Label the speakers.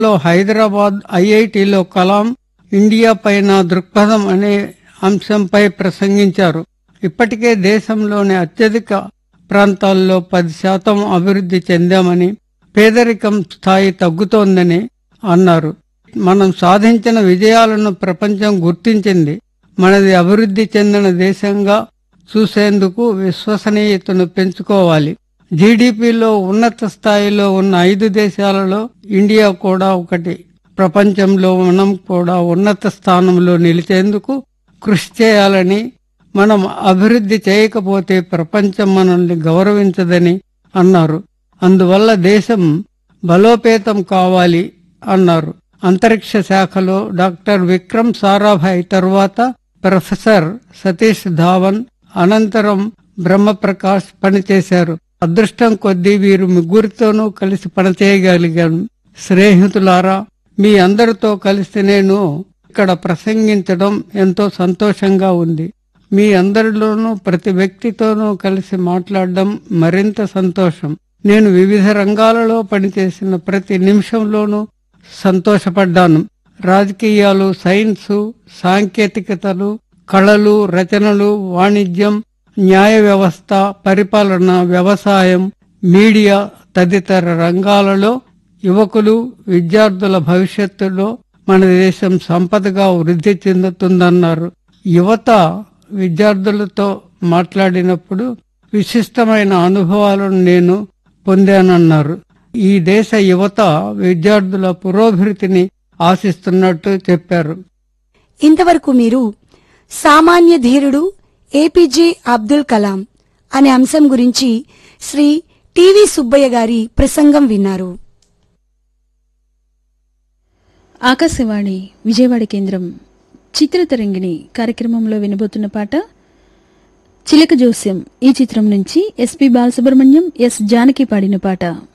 Speaker 1: లో హైదరాబాద్ ఐఐటిలో కలాం ఇండియా పైన దృక్పథం అనే అంశంపై ప్రసంగించారు ఇప్పటికే దేశంలోని అత్యధిక ప్రాంతాల్లో పది శాతం అభివృద్ధి చెందామని పేదరికం స్థాయి తగ్గుతోందని అన్నారు మనం సాధించిన విజయాలను ప్రపంచం గుర్తించింది మనది అభివృద్ధి చెందిన దేశంగా చూసేందుకు విశ్వసనీయతను పెంచుకోవాలి జీడిపిలో ఉన్నత స్థాయిలో ఉన్న ఐదు దేశాలలో ఇండియా కూడా ఒకటి ప్రపంచంలో మనం కూడా ఉన్నత స్థానంలో నిలిచేందుకు కృషి చేయాలని మనం అభివృద్ధి చేయకపోతే ప్రపంచం మనల్ని గౌరవించదని అన్నారు అందువల్ల దేశం బలోపేతం కావాలి అన్నారు అంతరిక్ష శాఖలో డాక్టర్ విక్రమ్ సారాభాయ్ తరువాత ప్రొఫెసర్ సతీష్ ధావన్ అనంతరం బ్రహ్మప్రకాష్ పనిచేశారు అదృష్టం కొద్దీ వీరు ముగ్గురితోనూ కలిసి పనిచేయగలిగాను స్నేహితులారా మీ అందరితో కలిసి నేను ఇక్కడ ప్రసంగించడం ఎంతో సంతోషంగా ఉంది మీ అందరిలోనూ ప్రతి వ్యక్తితోనూ కలిసి మాట్లాడడం మరింత సంతోషం నేను వివిధ రంగాలలో పనిచేసిన ప్రతి నిమిషంలోనూ సంతోషపడ్డాను రాజకీయాలు సైన్సు సాంకేతికతలు కళలు రచనలు వాణిజ్యం న్యాయ వ్యవస్థ పరిపాలన వ్యవసాయం మీడియా తదితర రంగాలలో యువకులు విద్యార్థుల భవిష్యత్తులో మన దేశం సంపదగా వృద్ధి చెందుతుందన్నారు యువత విద్యార్థులతో మాట్లాడినప్పుడు విశిష్టమైన అనుభవాలను నేను పొందానన్నారు ఈ దేశ యువత విద్యార్థుల పురోభివృద్ధిని ఆశిస్తున్నట్టు చెప్పారు
Speaker 2: ఇంతవరకు మీరు సామాన్య ధీరుడు ఏపీజే అబ్దుల్ కలాం అనే అంశం గురించి శ్రీ టివి సుబ్బయ్య గారి ప్రసంగం విన్నారు
Speaker 3: ఆకాశవాణి విజయవాడ కేంద్రం చిత్రతరంగిణి కార్యక్రమంలో వినబోతున్న పాట చిలక జోస్యం ఈ చిత్రం నుంచి ఎస్పి బాలసుబ్రహ్మణ్యం ఎస్ జానకి పాడిన పాట